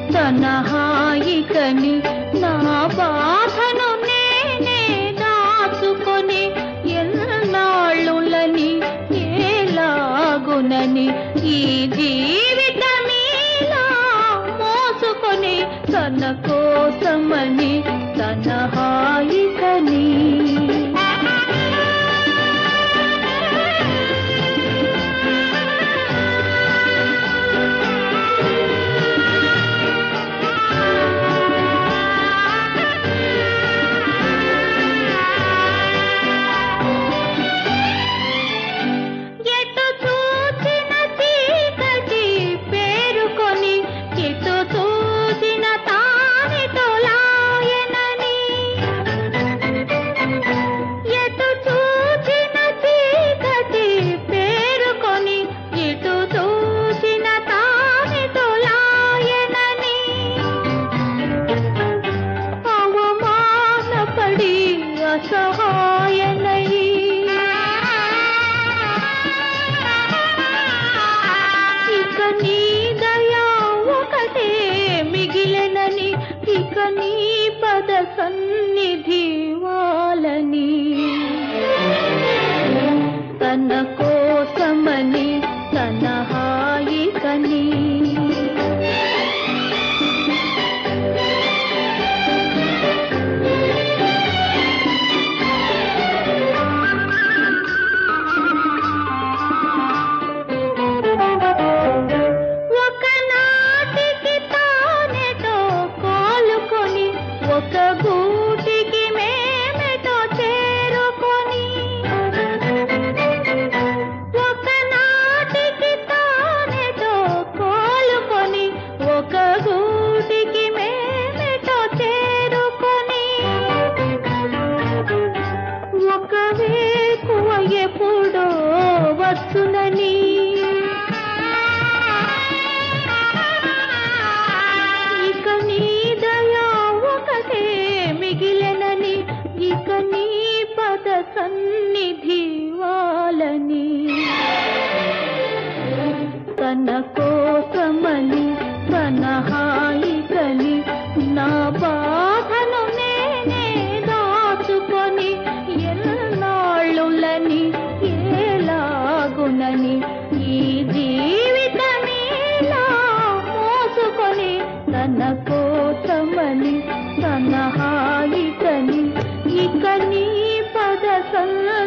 తన హాయికని నా బాధను నేనే దాచుకొని ఎన్నాళ్ళులని ఏలాగునని ఈ జీవితమీలా మోసుకొని తన కోసమని తన హాయికని ఎటు చూసిన చీకటి పేరుకొని ఎటు చూసిన తానితో లాయనని ఎటు చూసిన చీకటి పేరుకొని ఎటు చూసిన తానితో లాయనని అవమానపడి అసహాయనై ఇక నీ దయా ఒకటే మిగిలెనని ఇక నీ పద సన్నిధి వాలని తన కోసమని తన హాయికని ఒకనాటికి తానెటో కోలుకొని ఒక గూటికి మేమెటో చేరుకొని ఒకనాటికి తానెటో కోలుకొని ఒక గూటికి మేమెటో చేరుకొని ఒక వేకువ ఎప్పుడో వచ్చునని ఇక నీ దయా ఒకటే మిగిలెనని ఇక నీ పద సన్నిధి వాలని తన కోసమని తన హాయికని నా బాధను నేనే దాచుకొని ఎన్నాళ్ళులని ఏలాగునని ఈ జీవితమీలా మోసుకొని తన కోసమని తన హాయికని ఇక నీ పద సల్ల